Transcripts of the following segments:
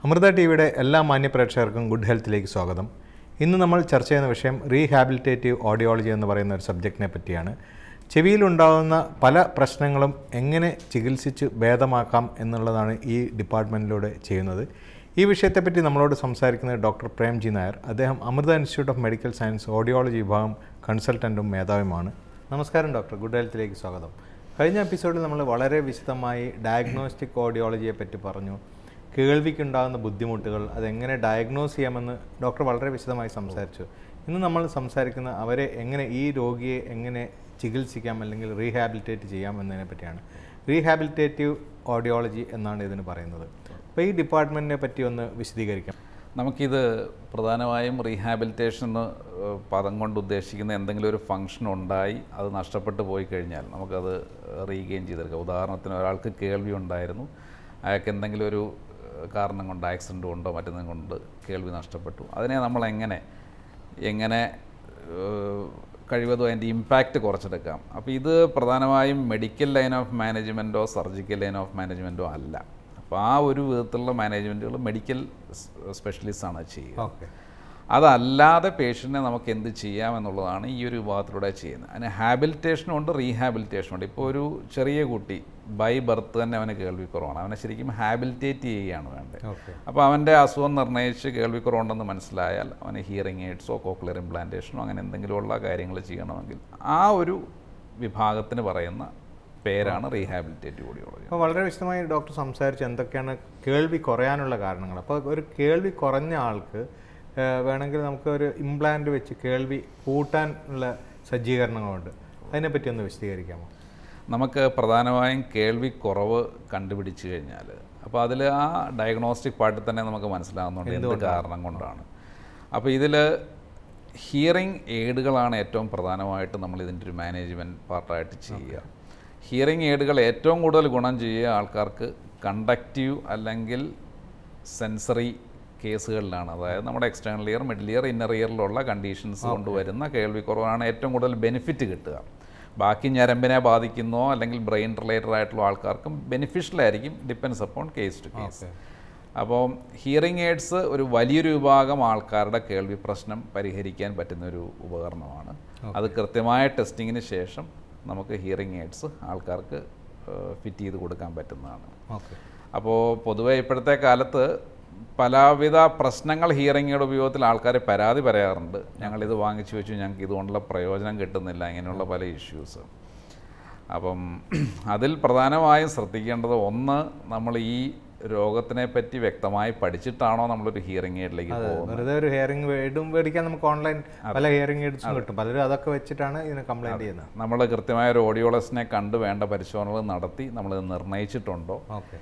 Amrita T വിയുടെ എല്ലാ മാന്യ പ്രേക്ഷകർക്കും ഗുഡ് ഹെൽത്തിലേക്ക് സ്വാഗതം ഇന്ന് നമ്മൾ ചർച്ച ചെയ്യുന്ന വിഷയം റീഹാബിലിറ്റേറ്റീവ് ഓഡിയോളജി എന്ന് പറയുന്ന ഒരു സബ്ജക്റ്റിനെ പറ്റിയാണ് ചെവിയിലുണ്ടാകുന്ന പല പ്രശ്നങ്ങളും എങ്ങനെ ചികിത്സിച്ച് ഭേദമാക്കാം എന്നുള്ളതാണ് ഈ ഡിപ്പാർട്ട്മെൻറ്റിലൂടെ ചെയ്യുന്നത് ഈ വിഷയത്തെപ്പറ്റി നമ്മളോട് സംസാരിക്കുന്നത് ഡോക്ടർ പ്രേംജി നായർ അദ്ദേഹം Amrita institute of medical science audiology വിഭാഗം കൺസൾട്ടൻറ്റും മേധാവിയുമാണ് നമസ്കാരം ഡോക്ടർ ഗുഡ് ഹെൽത്തിലേക്ക് സ്വാഗതം കഴിഞ്ഞ എപ്പിസോഡിൽ നമ്മൾ വളരെ വിശദമായി ഡയഗ്നോസ്റ്റിക് ഓഡിയോളജിയെ പറ്റി പറഞ്ഞു കേൾവിക്കുണ്ടാകുന്ന ബുദ്ധിമുട്ടുകൾ അതെങ്ങനെ ഡയഗ്നോസ് ചെയ്യാമെന്ന് ഡോക്ടർ വളരെ വിശദമായി സംസാരിച്ചു ഇന്ന് നമ്മൾ സംസാരിക്കുന്ന അവരെ എങ്ങനെ ഈ രോഗിയെ എങ്ങനെ ചികിത്സിക്കാം അല്ലെങ്കിൽ റീഹാബിലിറ്റേറ്റ് ചെയ്യാം എന്നതിനെ പറ്റിയാണ് റീഹാബിലിറ്റേറ്റീവ് ഓഡിയോളജി എന്നാണ് ഇതിന് പറയുന്നത് അപ്പോൾ ഈ ഡിപ്പാർട്ട്മെൻറ്റിനെ പറ്റി ഒന്ന് വിശദീകരിക്കാം നമുക്കിത് പ്രധാനമായും റീഹാബിലിറ്റേഷൻ എന്ന് ഏഹ്, പദം കൊണ്ട് ഉദ്ദേശിക്കുന്ന എന്തെങ്കിലും ഒരു ഫംഗ്ഷൻ ഉണ്ടായി അത് നഷ്ടപ്പെട്ടു പോയി കഴിഞ്ഞാൽ നമുക്കത് റീഗെയിൻ ചെയ്തെടുക്കാം ഉദാഹരണത്തിന് ഒരാൾക്ക് കേൾവി ഉണ്ടായിരുന്നു അയാൾക്ക് എന്തെങ്കിലും ഒരു ഏഹ്, കാരണം കൊണ്ട് ആക്സിഡൻറ്റ് കൊണ്ടോ മറ്റൊന്നും കൊണ്ട് കേൾവി നഷ്ടപ്പെട്ടു അതിനെ നമ്മൾ എങ്ങനെ എങ്ങനെ ഏഹ്, കഴിവതും അതിൻ്റെ ഇമ്പാക്റ്റ് കുറച്ചെടുക്കാം അപ്പോൾ ഇത് പ്രധാനമായും മെഡിക്കൽ ലൈൻ ഓഫ് മാനേജ്മെൻറ്റോ സർജിക്കൽ ലൈൻ ഓഫ് മാനേജ്മെൻറ്റോ അല്ല അപ്പോൾ ആ ഒരു വിധത്തിലുള്ള മാനേജ്മെൻറ്റുകൾ മെഡിക്കൽ സ്പെഷ്യലിസ്റ്റാണ് ചെയ്യുക ഓക്കെ അതല്ലാതെ പേഷ്യൻറ്റിനെ നമുക്ക് എന്ത് ചെയ്യാമെന്നുള്ളതാണ് ഈ ഒരു വിഭാഗത്തിലൂടെ ചെയ്യുന്നത് അതിന് ഹാബിലിറ്റേഷനും ഉണ്ട് റീഹാബിലിറ്റേഷനും ഉണ്ട് ഇപ്പോൾ ഒരു ചെറിയ കുട്ടി ബൈ ബർത്ത് തന്നെ അവന് കേൾവിക്കുറവാണ് അവനെ ശരിക്കും ഹാബിലിറ്റേറ്റ് ചെയ്യുകയാണ് വേണ്ടത് ഓക്കെ അപ്പോൾ അവൻ്റെ അസുഖം നിർണ്ണയിച്ച് കേൾവിക്കുറവുണ്ടെന്ന് മനസ്സിലായാൽ അവന് ഹിയറിംഗ് എയ്ഡ്സോ കോക്ലിയർ ഇംപ്ലാന്റേഷനോ അങ്ങനെ എന്തെങ്കിലുമുള്ള കാര്യങ്ങൾ ചെയ്യണമെങ്കിൽ ആ ഒരു വിഭാഗത്തിന് പറയുന്ന പേരാണ് റീഹാബിലിറ്റേറ്റീവ് ഓഡിയോളജി അപ്പോൾ വളരെ വിശദമായി ഡോക്ടർ സംസാരിച്ചു എന്തൊക്കെയാണ് കേൾവി കുറയാനുള്ള കാരണങ്ങൾ അപ്പോൾ ഒരു കേൾവി കുറഞ്ഞ ആൾക്ക് ഏഹ്, വേണമെങ്കിൽ നമുക്ക് ഒരു ഇംപ്ലാന്റ് വെച്ച് കേൾവി കൂട്ടാനുള്ള സജ്ജീകരണങ്ങളുണ്ട് അതിനെപ്പറ്റി ഒന്ന് വിശദീകരിക്കാമോ നമുക്ക് പ്രധാനമായും കേൾവി കുറവ് കണ്ടുപിടിച്ചു കഴിഞ്ഞാൽ അപ്പോൾ അതിൽ ആ ഡയഗ്നോസ്റ്റിക് പാർട്ടിൽ തന്നെ നമുക്ക് മനസ്സിലാകുന്നുണ്ട് എന്ത് കാരണം കൊണ്ടാണ് അപ്പോൾ ഇതിൽ ഹിയറിംഗ് എയ്ഡുകളാണ് ഏറ്റവും പ്രധാനമായിട്ട് നമ്മൾ ഇതിൻ്റെ ഒരു മാനേജ്മെൻറ്റ് പാർട്ടായിട്ട് ചെയ്യുക ഹിയറിംഗ് എയ്ഡുകൾ ഏറ്റവും കൂടുതൽ ഗുണം ചെയ്യുക ആൾക്കാർക്ക് കണ്ടക്റ്റീവ് അല്ലെങ്കിൽ സെൻസറി കേസുകളിലാണ് അതായത് നമ്മുടെ external ear middle ear inner ഇയറിലുള്ള കണ്ടീഷൻസ് കൊണ്ടുവരുന്ന കേൾവിക്കുറവാണ് ഏറ്റവും കൂടുതൽ ബെനിഫിറ്റ് കിട്ടുക ബാക്കി ഞരമ്പിനെ ബാധിക്കുന്നോ അല്ലെങ്കിൽ ബ്രെയിൻ റിലേറ്റഡ് ആയിട്ടുള്ള ആൾക്കാർക്കും ബെനിഫിഷ്യൽ ആയിരിക്കും depends upon case to case അപ്പോൾ ഹിയറിംഗ് എയ്ഡ്സ് ഒരു വലിയൊരു വിഭാഗം ആൾക്കാരുടെ കേൾവി പ്രശ്നം പരിഹരിക്കാൻ പറ്റുന്ന ഒരു ഉപകരണമാണ് അത് കൃത്യമായ ടെസ്റ്റിങ്ങിന് ശേഷം നമുക്ക് ഹിയറിംഗ് എയ്ഡ്സ് ആൾക്കാർക്ക് ഫിറ്റ് ചെയ്ത് കൊടുക്കാൻ പറ്റുന്നതാണ് ഓക്കെ അപ്പോൾ പൊതുവെ ഇപ്പോഴത്തെ കാലത്ത് പലവിധ പ്രശ്നങ്ങൾ ഹിയറിംഗുടെ ഉപയോഗത്തിൽ ആൾക്കാർ പരാതി പറയാറുണ്ട് ഞങ്ങളിത് വാങ്ങിച്ചു വെച്ചു ഞങ്ങൾക്ക് ഇതുകൊണ്ടുള്ള പ്രയോജനം കിട്ടുന്നില്ല ഇങ്ങനെയുള്ള പല ഇഷ്യൂസ് അപ്പം അതിൽ പ്രധാനമായും ശ്രദ്ധിക്കേണ്ടത് ഒന്ന് നമ്മൾ ഈ രോഗത്തിനെ പറ്റി വ്യക്തമായി പഠിച്ചിട്ടാണോ നമ്മളൊരു ഹിയറിംഗ് എയ്ഡിലേക്ക് പോകുന്നത് വെറുതെ ഒരു ഹിയറിംഗ് എയ്ഡും മേടിക്കാൻ നമുക്ക് ഓൺലൈൻ പല ഹിയറിംഗ് എയ്ഡ്സും കിട്ടും പലരും അതൊക്കെ വെച്ചിട്ടാണ് ഇതിന് കംപ്ലൈൻറ്റ് ചെയ്യുന്നത് നമ്മൾ കൃത്യമായ ഒരു ഓഡിയോളജിസ്റ്റിനെ കണ്ട് വേണ്ട പരിശോധനകൾ നടത്തി നമ്മൾ നിർണ്ണയിച്ചിട്ടുണ്ടോ ഓക്കെ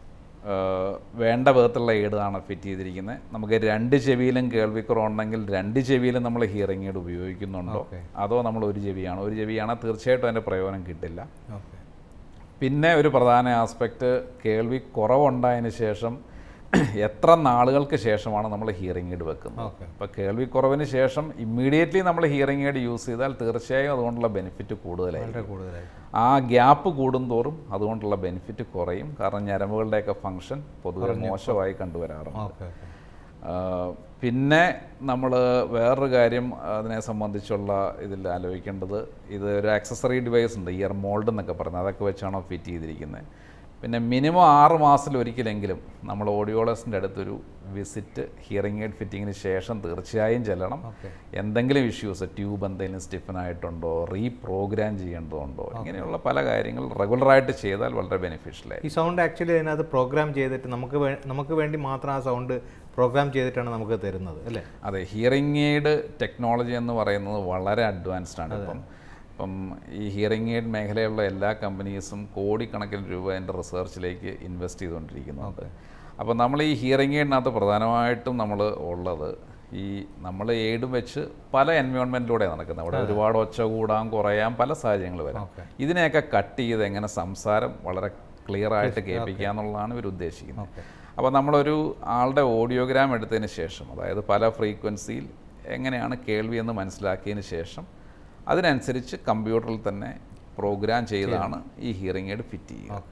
ഏഹ് വേണ്ട വിധത്തിലുള്ള ഏടാണ് ഫിറ്റ് ചെയ്തിരിക്കുന്നത് നമുക്ക് രണ്ട് ചെവിയിലും കേൾവിക്കുറവുണ്ടെങ്കിൽ രണ്ട് ചെവിയിലും നമ്മൾ ഹിയറിംഗ് എയ്ഡ് ഉപയോഗിക്കുന്നുണ്ടോ Okay. അതോ നമ്മൾ ഒരു ചെവിയാണോ ഒരു ചെവിയാണെങ്കിൽ തീർച്ചയായിട്ടും അതിൻ്റെ പ്രയോജനം കിട്ടില്ല ഓക്കെ പിന്നെ ഒരു പ്രധാന ആസ്പെക്റ്റ് കേൾവി കുറവുണ്ടായതിന് ശേഷം എത്ര നാളുകൾക്ക് ശേഷമാണ് നമ്മൾ ഹിയറിംഗ് എയ്ഡ് വെക്കുന്നത് ഓക്കെ അപ്പോൾ കേൾവിക്കുറവിന് ശേഷം ഇമ്മീഡിയറ്റ്ലി നമ്മൾ ഹിയറിംഗ് എയ്ഡ് യൂസ് ചെയ്താൽ തീർച്ചയായും അതുകൊണ്ടുള്ള ബെനിഫിറ്റ് കൂടുതലായിരിക്കും വളരെ കൂടുതലായി ആ ഗ്യാപ്പ് കൂടുന്തോറും അതുകൊണ്ടുള്ള ബെനിഫിറ്റ് കുറയും കാരണം ഞരമ്പുകളുടെയൊക്കെ ഫങ്ഷൻ പൊതുവെ മോശമായി കണ്ടുവരാറുണ്ട് ഓക്കെ ഓക്കെ ആ, പിന്നെ നമ്മൾ വേറൊരു കാര്യം അതിനെ സംബന്ധിച്ചുള്ള ഇതിൽ ആലോചിക്കേണ്ടത് ഇത് ഒരു ആക്സസറി ഡിവൈസ് ഉണ്ട് ഇയർ മോൾഡ് എന്നൊക്കെ പറയുന്നത് അതൊക്കെ വെച്ചാണോ ഫിറ്റ് ചെയ്തിരിക്കുന്നത് പിന്നെ മിനിമം ആറ് മാസത്തിൽ ഒരിക്കലെങ്കിലും നമ്മൾ ഓഡിയോളജിൻ്റെ അടുത്തൊരു വിസിറ്റ് ഹിയറിംഗ് എയ്ഡ് ഫിറ്റിങ്ങിന് ശേഷം തീർച്ചയായും ചെല്ലണം ഓക്കെ എന്തെങ്കിലും ഇഷ്യൂസ് ട്യൂബ് എന്തെങ്കിലും സ്റ്റിഫൻ ആയിട്ടുണ്ടോ റീപ്രോഗ്രാം ചെയ്യേണ്ടതുണ്ടോ ഇങ്ങനെയുള്ള പല കാര്യങ്ങൾ റെഗുലറായിട്ട് ചെയ്താൽ വളരെ ബെനിഫിഷ്യലായി ഈ സൗണ്ട് ആക്ച്വലി അതിനകത്ത് പ്രോഗ്രാം ചെയ്തിട്ട് നമുക്ക് വേ- നമുക്ക് വേണ്ടി മാത്രം ആ സൗണ്ട് പ്രോഗ്രാം ചെയ്തിട്ടാണ് നമുക്ക് തരുന്നത് അല്ലേ അതെ ഹിയറിംഗ് എയ്ഡ് ടെക്നോളജി എന്ന് പറയുന്നത് വളരെ അഡ്വാൻസ്ഡ് ആണ് ഇപ്പം ഇപ്പം ഈ ഹിയറിംഗ് എയ്ഡ് മേഖലയിലുള്ള എല്ലാ കമ്പനീസും കോടിക്കണക്കിന് രൂപ എൻ്റെ റിസർച്ചിലേക്ക് ഇൻവെസ്റ്റ് ചെയ്തുകൊണ്ടിരിക്കുന്നുണ്ട് അപ്പോൾ നമ്മൾ ഈ ഹിയറിംഗ് എയ്ഡിനകത്ത് പ്രധാനമായിട്ടും നമ്മൾ ഉള്ളത് ഈ നമ്മൾ എയ്ഡും വെച്ച് പല എൻവയോൺമെൻറ്റിലൂടെ നടക്കുന്നത് അവിടെ ഒരുപാട് ഒച്ച കൂടാം കുറയാം പല സാഹചര്യങ്ങൾ വരാം ഓക്കെ ഇതിനെയൊക്കെ കട്ട് ചെയ്ത് എങ്ങനെ സംസാരം വളരെ ക്ലിയർ ആയിട്ട് കേൾപ്പിക്കുക എന്നുള്ളതാണ് ഇവർ ഉദ്ദേശിക്കുന്നത് ഓക്കെ അപ്പോൾ നമ്മളൊരു ആളുടെ ഓഡിയോഗ്രാം എടുത്തതിന് ശേഷം അതായത് പല ഫ്രീക്വൻസിയിൽ എങ്ങനെയാണ് കേൾവി എന്ന് മനസ്സിലാക്കിയതിന് ശേഷം അതിനനുസരിച്ച് കമ്പ്യൂട്ടറിൽ തന്നെ പ്രോഗ്രാം ചെയ്താണ് ഈ ഹിയറിംഗ് എയ്ഡ് ഫിറ്റ് ചെയ്യുക ഓക്കെ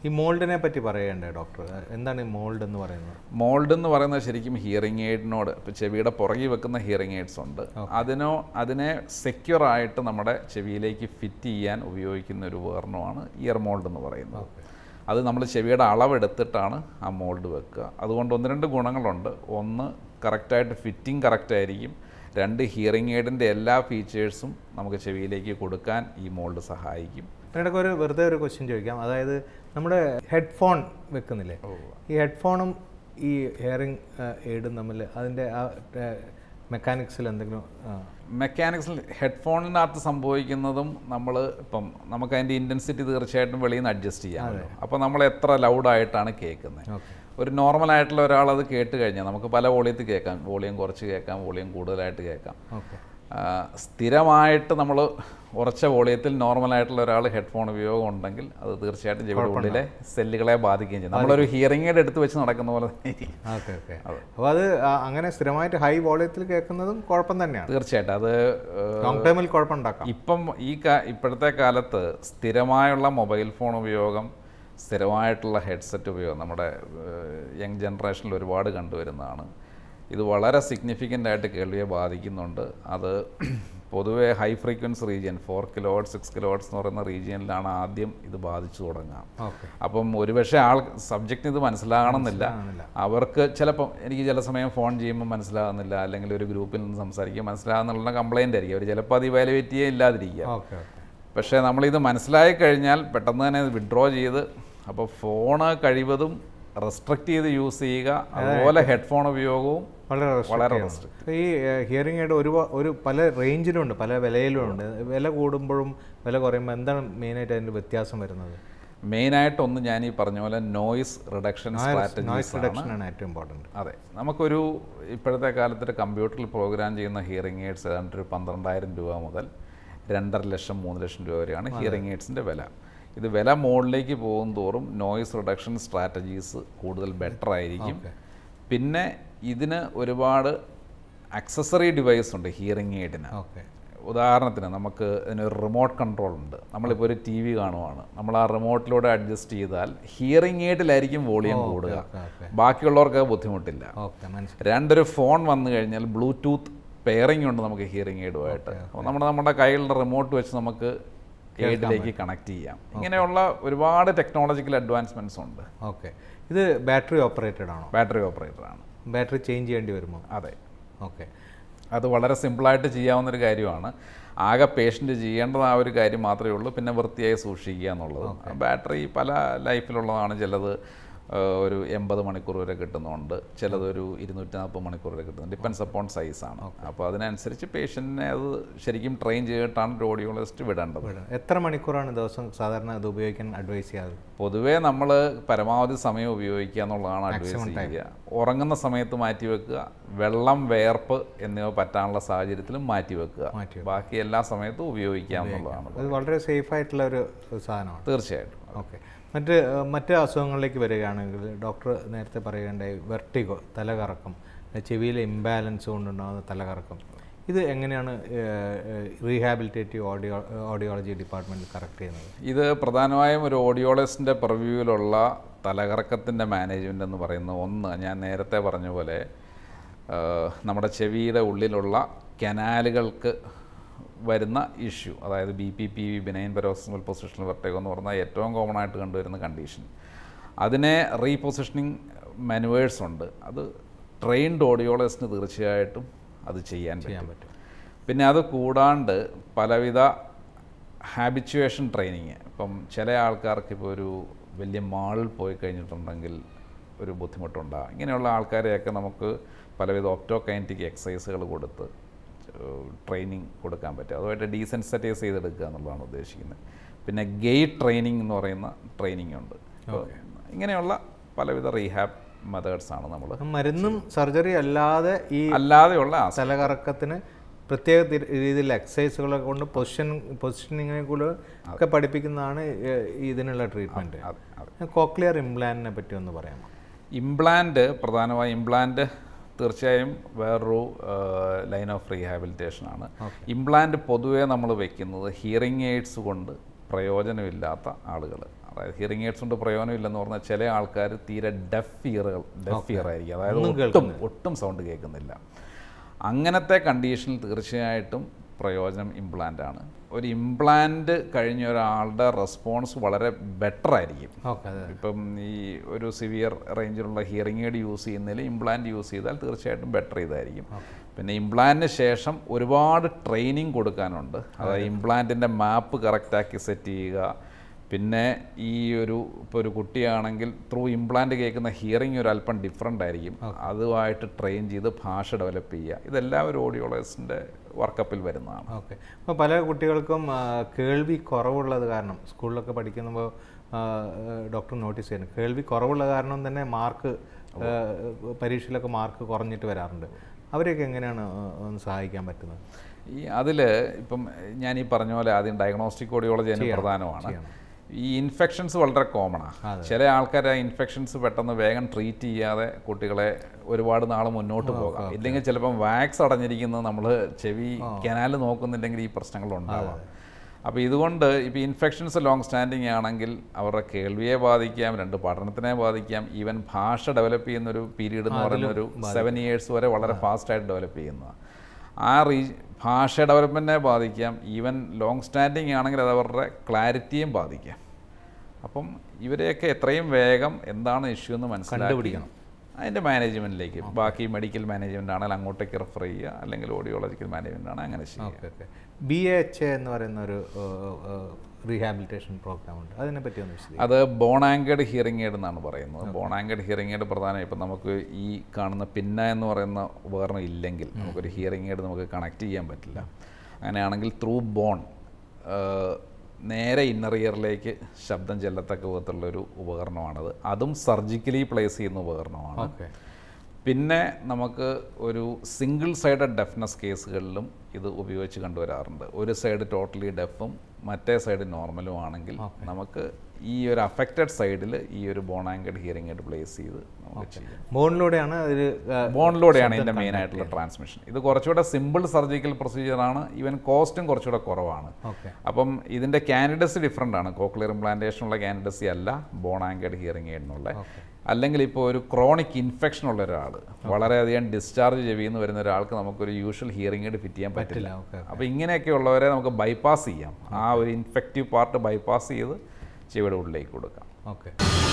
ഈ മോൾഡിനെ പറ്റി പറയണ്ടേ ഡോക്ടർ എന്താണ് ഈ മോൾഡ് എന്ന് പറയുന്നത് മോൾഡ് എന്ന് പറയുന്നത് ശരിക്കും ഹിയറിംഗ് എയ്ഡിനോട് ഇപ്പോൾ ചെവിയുടെ പുറകിൽ വെക്കുന്ന ഹിയറിംഗ് എയ്ഡ്സ് ഉണ്ട് അതിനോ അതിനെ സെക്യൂർ ആയിട്ട് നമ്മുടെ ചെവിയിലേക്ക് ഫിറ്റ് ചെയ്യാൻ ഉപയോഗിക്കുന്ന ഒരു ഉപകരണമാണ് ഇയർ മോൾഡ് എന്ന് പറയുന്നത് അത് നമ്മൾ ചെവിയുടെ അളവെടുത്തിട്ടാണ് ആ മോൾഡ് വെക്കുക അതുകൊണ്ട് ഒന്ന് രണ്ട് ഗുണങ്ങളുണ്ട് ഒന്ന് കറക്റ്റായിട്ട് ഫിറ്റിംഗ് കറക്റ്റ് ആയിരിക്കും രണ്ട് ഹിയറിംഗ് എയ്ഡിൻ്റെ എല്ലാ ഫീച്ചേഴ്സും നമുക്ക് ചെവിയിലേക്ക് കൊടുക്കാൻ ഈ മോൾഡ് സഹായിക്കും അതിനിടയ്ക്ക് ഒരു വെറുതെ ഒരു ക്വസ്റ്റ്യൻ ചോദിക്കാം അതായത് നമ്മുടെ ഹെഡ്ഫോൺ വെക്കുന്നില്ലേ ഈ ഹെഡ്ഫോണും ഈ ഹിയറിംഗ് എയ്ഡും തമ്മിൽ അതിൻ്റെ ആ മെക്കാനിക്സിൽ എന്തെങ്കിലും ആ, മെക്കാനിക്സിൽ ഹെഡ്ഫോണിനകത്ത് സംഭവിക്കുന്നതും നമ്മൾ ഇപ്പം നമുക്ക് അതിൻ്റെ ഇൻറ്റൻസിറ്റി തീർച്ചയായിട്ടും വെളിയിൽ നിന്ന് അഡ്ജസ്റ്റ് ചെയ്യാമല്ലോ അപ്പോൾ നമ്മൾ എത്ര ലൗഡായിട്ടാണ് കേൾക്കുന്നത് ഓക്കെ ഒരു നോർമൽ ആയിട്ടുള്ള ഒരാൾ അത് കേട്ട് കഴിഞ്ഞാൽ നമുക്ക് പല വോളിയത്തിൽ കേൾക്കാം വോളിയം കുറച്ച് കേൾക്കാം വോളിയം കൂടുതലായിട്ട് കേൾക്കാം ഓക്കെ ആ, സ്ഥിരമായിട്ട് നമ്മൾ ഉറച്ച വോളിയത്തിൽ നോർമൽ ആയിട്ടുള്ള ഒരാൾ ഹെഡ്ഫോൺ ഉപയോഗം ഉണ്ടെങ്കിൽ അത് തീർച്ചയായിട്ടും ചെവിയുടെ ഉള്ളിലെ സെല്ലുകളെ ബാധിക്കുകയും ചെയ്യും നമ്മളൊരു ഹിയറിംഗ് എയ്ഡ് എടുത്ത് വെച്ച് നടക്കുന്ന പോലെ തന്നെ ഇരിക്കും. ഓക്കെ ഓക്കെ അപ്പോൾ അത് ആ, അങ്ങനെ സ്ഥിരമായിട്ട് ഹൈ വോളിയത്തിൽ കേൾക്കുന്നതും കുഴപ്പം തന്നെയാണ് തീർച്ചയായിട്ടും അത് ഏഹ്, ലോങ് ടൈമിൽ കുഴപ്പമുണ്ടാക്കാം ഇപ്പം ഈ കാ ഇപ്പോഴത്തെ കാലത്ത് സ്ഥിരമായുള്ള മൊബൈൽ ഫോൺ ഉപയോഗം സ്ഥിരമായിട്ടുള്ള ഹെഡ്സെറ്റ് ഉപയോഗം നമ്മുടെ യങ് ജനറേഷനിൽ ഒരുപാട് കണ്ടുവരുന്നതാണ് ഇത് വളരെ സിഗ്നിഫിക്കൻ്റ് ആയിട്ട് കേൾവിയെ ബാധിക്കുന്നുണ്ട് അത് പൊതുവേ high frequency region four kilowatt six kilowatts എന്ന് പറയുന്ന റീജിയനിലാണ് ആദ്യം ഇത് ബാധിച്ചു തുടങ്ങുക ഓക്കെ അപ്പം ഒരുപക്ഷെ ആൾ സബ്ജക്റ്റിന് ഇത് മനസ്സിലാകണമെന്നില്ല അവർക്ക് ചിലപ്പം എനിക്ക് ചില സമയം ഫോൺ ചെയ്യുമ്പോൾ മനസ്സിലാകുന്നില്ല അല്ലെങ്കിൽ ഒരു ഗ്രൂപ്പിൽ നിന്ന് സംസാരിക്കുക മനസ്സിലാകുന്നുള്ള കംപ്ലൈൻ്റ് ആയിരിക്കും അവർ ചിലപ്പോൾ അത് ഇവാലുവേറ്റ് ചെയ്യാൻ ഇല്ലാതിരിക്കുക ഓക്കെ ഓക്കെ പക്ഷേ നമ്മളിത് മനസ്സിലായി കഴിഞ്ഞാൽ പെട്ടെന്ന് തന്നെ വിഡ്രോ ചെയ്ത് അപ്പോൾ ഫോണ് കഴിവതും റെസ്ട്രിക്റ്റ് ചെയ്ത് യൂസ് ചെയ്യുക അതുപോലെ ഹെഡ്ഫോൺ ഉപയോഗവും വളരെ വളരെ restrict ചെയ്യണം. ഈ ഹിയറിംഗ് എയ്ഡ് ഒരു ഒരു പല റേഞ്ചിലുണ്ട് പല വിലയിലുമുണ്ട് വില കൂടുമ്പോഴും വില കുറയുമ്പോൾ എന്താണ് മെയിനായിട്ട് അതിൻ്റെ വ്യത്യാസം വരുന്നത് മെയിനായിട്ട് ഒന്ന് ഞാൻ ഈ പറഞ്ഞ പോലെ നോയിസ് റിഡക്ഷൻ നോയ്സ് സ്ട്രാറ്റജീസ് ആണ് റിഡക്ഷൻ ആണ് ഏറ്റവും ഇമ്പോർട്ടൻറ്റ് അതെ നമുക്കൊരു ഇപ്പോഴത്തെ കാലത്ത് കമ്പ്യൂട്ടറിൽ പ്രോഗ്രാം ചെയ്യുന്ന ഹിയറിംഗ് എയ്ഡ്സ് ഏതാണ്ട് ഒരു പന്ത്രണ്ടായിരം രൂപ മുതൽ രണ്ടര ലക്ഷം മൂന്ന് ലക്ഷം രൂപ വരെയാണ് ഹിയറിംഗ് എയ്ഡ്സിൻ്റെ വില ഇത് വില മുകളിലേക്ക് പോകും തോറും നോയിസ് റിഡക്ഷൻ സ്ട്രാറ്റജീസ് കൂടുതൽ ബെറ്റർ ആയിരിക്കും പിന്നെ ഇതിന് ഒരുപാട് അക്സസറി ഡിവൈസ് ഉണ്ട് ഹിയറിംഗ് എയ്ഡിന് ഓക്കെ ഉദാഹരണത്തിന് നമുക്ക് ഇതിനൊരു റിമോട്ട് കൺട്രോൾ ഉണ്ട് നമ്മളിപ്പോൾ ഒരു ടി വി കാണുവാണ് നമ്മൾ ആ റിമോട്ടിലൂടെ അഡ്ജസ്റ്റ് ചെയ്താൽ ഹിയറിംഗ് എയ്ഡിലായിരിക്കും വോളിയം കൂടുക ഓക്കെ ഓക്കെ ബാക്കിയുള്ളവർക്ക് അത് ബുദ്ധിമുട്ടില്ല ഓക്കെ മനസ്സിലായി രണ്ടൊരു ഫോൺ വന്നു കഴിഞ്ഞാൽ ബ്ലൂടൂത്ത് പെയറിംഗ് ഉണ്ട് നമുക്ക് ഹിയറിംഗ് എയ്ഡുമായിട്ട് അപ്പോൾ നമ്മുടെ നമ്മുടെ കയ്യിലുള്ള റിമോട്ട് വെച്ച് നമുക്ക് എയ്ഡിലേക്ക് കണക്ട് ചെയ്യാം ഇങ്ങനെയുള്ള ഒരുപാട് ടെക്നോളജിക്കൽ അഡ്വാൻസ്മെൻറ്റ്സ് ഉണ്ട് ഓക്കെ ഇത് ബാറ്ററി ഓപ്പറേറ്റഡ് ആണോ ബാറ്ററി ഓപ്പറേറ്ററാണ് ബാറ്ററി ചേഞ്ച് ചെയ്യേണ്ടി വരുമോ അതെ ഓക്കെ അത് വളരെ സിമ്പിളായിട്ട് ചെയ്യാവുന്ന ഒരു കാര്യമാണ് ആകെ പേഷ്യൻ്റ് ചെയ്യേണ്ടത് ആ ഒരു കാര്യം മാത്രമേ ഉള്ളൂ പിന്നെ വൃത്തിയായി സൂക്ഷിക്കുക എന്നുള്ളത് ബാറ്ററി പല ലൈഫിലുള്ളതാണ് ചിലത് ആ, ഒരു എൺപത് മണിക്കൂർ വരെ കിട്ടുന്നുണ്ട് ചിലത് ഒരു ഇരുന്നൂറ്റി നാൽപ്പത് മണിക്കൂർ വരെ കിട്ടുന്നുണ്ട് ഡിപ്പെൻസ് അപ്പോൺ സൈസാണ് അപ്പോൾ അതിനനുസരിച്ച് പേഷ്യൻറ്റിനെ അത് ശരിക്കും ട്രെയിൻ ചെയ്തിട്ടാണ് ഒരു ഓഡിയോളജിസ്റ്റ് വിടേണ്ടത് എത്ര മണിക്കൂറാണ് ദിവസം സാധാരണ ഇത് ഉപയോഗിക്കാൻ അഡ്വൈസ് ചെയ്യാറ് പൊതുവേ നമ്മൾ പരമാവധി സമയം ഉപയോഗിക്കുക എന്നുള്ളതാണ് അഡ്വൈസ് ചെയ്യുക ഉറങ്ങുന്ന സമയത്ത് മാറ്റി വെക്കുക വെള്ളം വേർപ്പ് എന്നിവ പറ്റാനുള്ള സാഹചര്യത്തിലും മാറ്റി വെക്കുക മാറ്റി ബാക്കി എല്ലാ സമയത്തും ഉപയോഗിക്കുക എന്നുള്ളതാണ് അത് വളരെ സേഫ് ആയിട്ടുള്ള ഒരു സാധനമാണ് തീർച്ചയായിട്ടും ഓക്കെ മറ്റ് ഏഹ്, മറ്റ് അസുഖങ്ങളിലേക്ക് വരികയാണെങ്കിൽ ഡോക്ടർ നേരത്തെ പറയുകയുണ്ടായി വെർട്ടിഗോ തലകറക്കം ചെവിയിലെ ഇംബാലൻസ് കൊണ്ടുണ്ടാകുന്ന തലകറക്കം ഇത് എങ്ങനെയാണ് റീഹാബിലിറ്റേറ്റീവ് ഓഡിയോ ഓഡിയോളജി ഡിപ്പാർട്ട്മെൻറ്റിൽ കറക്റ്റ് ചെയ്യുന്നത് ഇത് പ്രധാനമായും ഒരു ഓഡിയോളജിസ്റ്റിൻ്റെ പെർവ്യൂവിലുള്ള തലകറക്കത്തിൻ്റെ മാനേജ്മെൻ്റ് എന്ന് പറയുന്ന ഒന്ന് ഞാൻ നേരത്തെ പറഞ്ഞ പോലെ ആ, നമ്മുടെ ചെവിയുടെ ഉള്ളിലുള്ള കനാലുകൾക്ക് വരുന്ന ഇഷ്യൂ അതായത് B P P V benign paroxysmal positional vertigo എന്ന് പറഞ്ഞാൽ ഏറ്റവും കോമൺ ആയിട്ട് കണ്ടുവരുന്ന കണ്ടീഷൻ അതിനെ റീപൊസിഷനിങ് മെനുവേഴ്സ് ഉണ്ട് അത് ട്രെയിൻഡ് ഓഡിയോളജിസ്റ്റിന് തീർച്ചയായിട്ടും അത് ചെയ്യാൻ ചെയ്യാൻ പറ്റും പറ്റും പിന്നെ അത് കൂടാണ്ട് പലവിധ ഹാബിച്വേഷൻ ട്രെയിനിങ് ഇപ്പം ചില ആൾക്കാർക്ക് ഇപ്പോൾ ഒരു വലിയ മാളിൽ പോയി കഴിഞ്ഞിട്ടുണ്ടെങ്കിൽ ഒരു ബുദ്ധിമുട്ടുണ്ടാകും ഇങ്ങനെയുള്ള ആൾക്കാരെയൊക്കെ നമുക്ക് പലവിധ ഒപ്റ്റോകൈനറ്റിക് എക്സസൈസുകൾ കൊടുത്ത് ട്രെയിനിങ് കൊടുക്കാൻ പറ്റും അതുമായിട്ട് ഡീസെൻസറ്റൈസ് ചെയ്തെടുക്കുക എന്നുള്ളതാണ് ഉദ്ദേശിക്കുന്നത് പിന്നെ ഗെയ്റ്റ് ട്രെയിനിങ് എന്ന് പറയുന്ന ട്രെയിനിങ് ഉണ്ട് അപ്പോൾ ഇങ്ങനെയുള്ള പലവിധ റീഹാബ് മെത്തേഡ്സ് ആണ് നമ്മൾ മരുന്നും സർജറി അല്ലാതെ ഈ അല്ലാതെയുള്ള ആസ- തലകറക്കത്തിന് പ്രത്യേക തി- രീതിയിൽ എക്സസൈസുകളെ കൊണ്ട് പൊസിഷൻ പൊസിഷനിങ്ങിനെ കൂടെ ഒക്കെ പഠിപ്പിക്കുന്നതാണ് ഏഹ്, ഇതിനുള്ള ട്രീറ്റ്മെൻറ്റ് അതെ അതെ കോക്ലിയർ ഇംപ്ലാന്റിനെ പറ്റി ഒന്ന് പറയാമോ ഇംപ്ലാന്റ് പ്രധാനമായും ഇംപ്ലാന്റ് തീർച്ചയായും വേറൊരു ലൈൻ ഓഫ് റീഹാബിലിറ്റേഷൻ ആണ് ഇംപ്ലാന്റ് പൊതുവേ നമ്മൾ വെക്കുന്നത് ഹിയറിംഗ് എയ്ഡ്സ് കൊണ്ട് പ്രയോജനമില്ലാത്ത ആളുകൾ അതായത് ഹിയറിംഗ് എയ്ഡ്സ് കൊണ്ട് പ്രയോജനമില്ലെന്ന് പറഞ്ഞാൽ ചില ആൾക്കാർ തീരെ ഡെഫ് ഇയറുകൾ ഡെഫ് ഇയർ ആയിരിക്കും അതായത് ഒട്ടും ഒട്ടും സൗണ്ട് കേൾക്കുന്നില്ല അങ്ങനത്തെ കണ്ടീഷനിൽ തീർച്ചയായിട്ടും പ്രയോജനം ഇംപ്ലാന്റ് ആണ് ഒരു ഇംപ്ലാന്റ് കഴിഞ്ഞ ഒരാളുടെ റെസ്പോൺസ് വളരെ ബെറ്റർ ആയിരിക്കും ഓക്കെ അതെ ഇപ്പം ഈ ഒരു സിവിയർ റേഞ്ചിലുള്ള ഹിയറിംഗ് എയ്ഡ് യൂസ് ചെയ്യുന്നതിൽ ഇംപ്ലാന്റ് യൂസ് ചെയ്താൽ തീർച്ചയായിട്ടും ബെറ്റർ ചെയ്തായിരിക്കും പിന്നെ ഇംപ്ലാന്റിന് ശേഷം ഒരുപാട് ട്രെയിനിങ് കൊടുക്കാനുണ്ട് അതായത് ഇംപ്ലാന്റിൻ്റെ മാപ്പ് കറക്റ്റാക്കി സെറ്റ് ചെയ്യുക പിന്നെ ഈ ഒരു ഇപ്പോൾ ഒരു കുട്ടിയാണെങ്കിൽ ത്രൂ ഇംപ്ലാന്റ് കേൾക്കുന്ന ഹിയറിംഗ് ഒരു അല്പം ഡിഫറെൻ്റ് ആയിരിക്കും അതുമായിട്ട് ട്രെയിൻ ചെയ്ത് ഭാഷ ഡെവലപ്പ് ചെയ്യുക ഇതെല്ലാം ഒരു ഓഡിയോളജിസ്റ്റിൻ്റെ വർക്കപ്പിൽ വരുന്നതാണ് ഓക്കെ അപ്പോൾ പല കുട്ടികൾക്കും ആ, കേൾവി കുറവുള്ളത് കാരണം സ്കൂളിലൊക്കെ പഠിക്കുമ്പോൾ ഡോക്ടർ നോട്ടീസ് ചെയ്യുന്നു കേൾവി കുറവുള്ള കാരണം തന്നെ മാർക്ക് പരീക്ഷയിലൊക്കെ മാർക്ക് കുറഞ്ഞിട്ട് വരാറുണ്ട് അവരെയൊക്കെ എങ്ങനെയാണ് ആ, ഒന്ന് സഹായിക്കാൻ പറ്റുന്നത് ഈ അതിൽ ഇപ്പം ഞാൻ ഈ പറഞ്ഞ പോലെ ആദ്യം ഡയഗ്നോസ്റ്റിക് ഓഡിയോളജി അതിന് പ്രധാനമാണ് ഈ ഇൻഫെക്ഷൻസ് വളരെ കോമണാണ് ചില ആൾക്കാർ ആ ഇൻഫെക്ഷൻസ് പെട്ടെന്ന് വേഗം ട്രീറ്റ് ചെയ്യാതെ കുട്ടികളെ ഒരുപാട് നാൾ മുന്നോട്ട് പോകാം ഇല്ലെങ്കിൽ ചിലപ്പം വാക്സ് അടഞ്ഞിരിക്കുന്നത് നമ്മൾ ചെവി കനാൽ നോക്കുന്നില്ലെങ്കിൽ ഈ പ്രശ്നങ്ങൾ ഉണ്ടാവാം അപ്പോൾ ഇതുകൊണ്ട് ഇപ്പോൾ ഇൻഫെക്ഷൻസ് ലോങ് സ്റ്റാൻഡിങ് ആണെങ്കിൽ അവരുടെ കേൾവിയെ ബാധിക്കാം രണ്ട് പഠനത്തിനെ ബാധിക്കാം ഈവൻ ഭാഷ ഡെവലപ്പ് ചെയ്യുന്ന ഒരു പീരീഡ് എന്ന് പറയുന്ന ഒരു സെവൻ ഇയേഴ്സ് വരെ വളരെ ഫാസ്റ്റായിട്ട് ഡെവലപ്പ് ചെയ്യുന്നതാണ് ആ റീ ഭാഷ ഡെവലപ്മെൻറ്റിനെ ബാധിക്കാം ഈവൻ ലോങ് സ്റ്റാൻഡിങ് ആണെങ്കിൽ അത് അവരുടെ ക്ലാരിറ്റിയും ബാധിക്കാം അപ്പം ഇവരെയൊക്കെ എത്രയും വേഗം എന്താണ് ഇഷ്യൂ എന്ന് മനസ്സിലാക്കിക്കണം അതിൻ്റെ മാനേജ്മെൻറ്റിലേക്ക് ബാക്കി മെഡിക്കൽ മാനേജ്മെൻ്റ് ആണെങ്കിൽ അങ്ങോട്ടേക്ക് റെഫർ ചെയ്യുക അല്ലെങ്കിൽ ഓഡിയോളജിക്കൽ മാനേജ്മെൻ്റ് ആണ് അങ്ങനെ ചെയ്യുക okay okay B H A എന്ന് പറയുന്ന ഒരു റീഹാബിലിറ്റേഷൻ പ്രോഗ്രാം ഉണ്ട് അതിനെ പറ്റി ഒന്ന് വിശദീകരിക്കും അത് ബോണാങ്കഡ് ഹിയറിംഗ് എയ്ഡ് എന്നാണ് പറയുന്നത് ബോണാങ്കഡ് ഹിയറിംഗ് എയ്ഡ് പ്രധാനം ഇപ്പം നമുക്ക് ഈ കാണുന്ന പിന്ന എന്ന് പറയുന്ന ഉപകരണം ഇല്ലെങ്കിൽ നമുക്കൊരു ഹിയറിംഗ് എയ്ഡ് നമുക്ക് കണക്ട് ചെയ്യാൻ പറ്റില്ല അങ്ങനെയാണെങ്കിൽ ത്രൂ ബോൺ നേരെ ഇന്നർ ഇയറിലേക്ക് ശബ്ദം ചെല്ലത്തക്ക വിധത്തിലുള്ളൊരു ഉപകരണമാണത് അതും സർജിക്കലി പ്ലേസ് ചെയ്യുന്ന ഉപകരണമാണ് ഓക്കെ പിന്നെ നമുക്ക് ഒരു സിംഗിൾ സൈഡഡ് ഡെഫ്നെസ് കേസുകളിലും ഇത് ഉപയോഗിച്ച് കണ്ടുവരാറുണ്ട് ഒരു സൈഡ് ടോട്ടലി ഡെഫും മറ്റേ സൈഡ് നോർമലും ആണെങ്കിൽ നമുക്ക് ഈ ഒരു അഫക്റ്റഡ് സൈഡിൽ ഈ ഒരു ബോണാങ്കഡ് ഹിയറിംഗ് എയ്ഡ് പ്ലേസ് ചെയ്ത് നമുക്ക് ചെയ്യാം ബോണിലൂടെയാണ് അതിൽ ബോണിലൂടെയാണ് ഇതിൻ്റെ മെയിൻ ആയിട്ടുള്ള ട്രാൻസ്മിഷൻ ഇത് കുറച്ചുകൂടെ സിമ്പിൾ സർജിക്കൽ പ്രൊസീജിയറാണ് ഈവൻ കോസ്റ്റും കുറച്ചുകൂടെ കുറവാണ് ഓക്കെ അപ്പം ഇതിൻ്റെ കാൻഡിഡസി ഡിഫറെൻ്റ് ആണ് കോക്ലിയർ ഇംപ്ലാന്റേഷനുള്ള കാൻഡിഡസി അല്ല ബോണാങ്കഡ് ഹിയറിംഗ് എയ്ഡിനുള്ള അല്ലെങ്കിൽ ഇപ്പോൾ ഒരു ക്രോണിക് ഇൻഫെക്ഷൻ ഉള്ള ഒരാൾ വളരെയധികം ഡിസ്ചാർജ് ചെവിന്ന് വരുന്ന ഒരാൾക്ക് നമുക്കൊരു യൂഷ്വൽ ഹിയറിംഗ് എയ്ഡ് ഫിറ്റ് ചെയ്യാൻ പറ്റില്ല ഓക്കെ അപ്പോൾ ഇങ്ങനെയൊക്കെ ഉള്ളവരെ നമുക്ക് ബൈപ്പാസ് ചെയ്യാം ആ ഒരു ഇൻഫെക്റ്റീവ് പാർട്ട് ബൈപ്പാസ് ചെയ്ത് ചെവിയുടെ ഉള്ളിലേക്ക് കൊടുക്കാം ഓക്കെ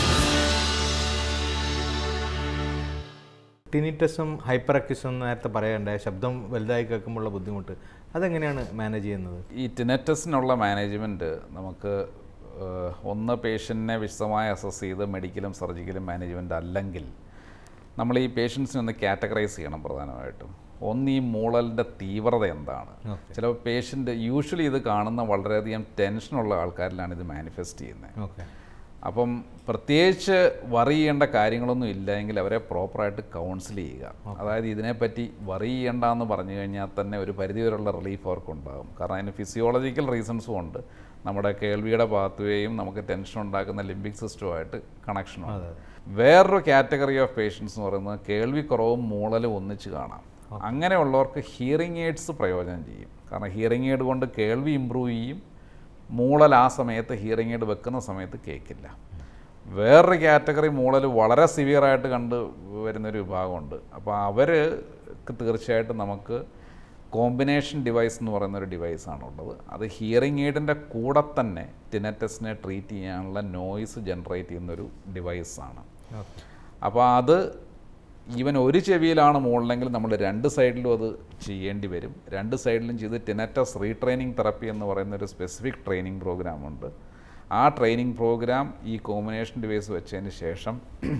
ടിനിറ്റസും ഹൈപ്പർ അക്യൂസും നേരത്തെ പറയണ്ടായ ശബ്ദം വലുതായി കേൾക്കുമ്പോഴുള്ള ബുദ്ധിമുട്ട് അതെങ്ങനെയാണ് മാനേജ് ചെയ്യുന്നത് ഈ ടിനെറ്റസിനുള്ള മാനേജ്മെൻറ്റ് നമുക്ക് ഏഹ്, ഒന്ന് പേഷ്യൻറ്റിനെ വിശദമായി അസസ് ചെയ്ത് മെഡിക്കലും സർജിക്കലും മാനേജ്മെൻറ്റ് അല്ലെങ്കിൽ നമ്മൾ ഈ പേഷ്യൻസിനെ ഒന്ന് കാറ്റഗറൈസ് ചെയ്യണം പ്രധാനമായിട്ടും ഒന്ന് ഈ മൂളലിൻ്റെ തീവ്രത എന്താണ് ചിലപ്പോൾ പേഷ്യൻ്റ് യൂഷ്വലി ഇത് കാണുന്ന വളരെയധികം ടെൻഷനുള്ള ആൾക്കാരിലാണ് ഇത് മാനിഫെസ്റ്റ് ചെയ്യുന്നത് ഓക്കെ അപ്പം പ്രത്യേകിച്ച് വറി ചെയ്യേണ്ട കാര്യങ്ങളൊന്നും ഇല്ല എങ്കിൽ അവരെ പ്രോപ്പറായിട്ട് കൗൺസിൽ ചെയ്യുക അതായത് ഇതിനെപ്പറ്റി വറി ചെയ്യേണ്ട എന്ന് പറഞ്ഞു കഴിഞ്ഞാൽ തന്നെ ഒരു പരിധിവരെയുള്ള റിലീഫ് അവർക്കുണ്ടാകും കാരണം അതിന് ഫിസിയോളജിക്കൽ റീസൺസും ഉണ്ട് നമ്മുടെ കേൾവിയുടെ പാത്വേയും നമുക്ക് ടെൻഷൻ ഉണ്ടാക്കുന്ന ലിംബിക് സിസ്റ്റവുമായിട്ട് കണക്ഷനുണ്ട് വേറൊരു കാറ്റഗറി ഓഫ് പേഷ്യൻസ് എന്ന് പറയുന്നത് കേൾവി കുറവും മൂളലും ഒന്നിച്ച് കാണാം അങ്ങനെയുള്ളവർക്ക് ഹിയറിംഗ് എയ്ഡ്സ് പ്രയോജനം ചെയ്യും കാരണം ഹിയറിംഗ് എയ്ഡ് കൊണ്ട് കേൾവി ഇമ്പ്രൂവ് ചെയ്യും മൂളൽ ആ സമയത്ത് ഹിയറിംഗ് എയ്ഡ് വെക്കുന്ന സമയത്ത് കേൾക്കില്ല വേറൊരു കാറ്റഗറി മൂളൽ വളരെ സിവിയറായിട്ട് കണ്ട് വരുന്നൊരു വിഭാഗമുണ്ട് അപ്പോൾ അവർ തീർച്ചയായിട്ടും നമുക്ക് കോമ്പിനേഷൻ ഡിവൈസ് എന്ന് പറയുന്ന ഒരു ഡിവൈസാണുള്ളത് അത് ഹിയറിംഗ് എയ്ഡിൻ്റെ കൂടെ തന്നെ ടിനറ്റസിനെ ട്രീറ്റ് ചെയ്യാനുള്ള നോയ്സ് ജനറേറ്റ് ചെയ്യുന്നൊരു ഡിവൈസാണ് ഓക്കെ അപ്പോൾ അത് ഈവൻ ഒരു ചെവിയിലാണ് മുകളിലെങ്കിൽ നമ്മൾ രണ്ട് സൈഡിലും അത് ചെയ്യേണ്ടി വരും രണ്ട് സൈഡിലും ചെയ്ത് ടിനറ്റസ് റീട്രെയിനിങ് തെറപ്പി എന്ന് പറയുന്ന ഒരു സ്പെസിഫിക് ട്രെയിനിങ് പ്രോഗ്രാമുണ്ട് ആ ട്രെയിനിങ് പ്രോഗ്രാം ഈ കോമ്പിനേഷൻ ഡിവൈസ് വെച്ചതിന് ശേഷം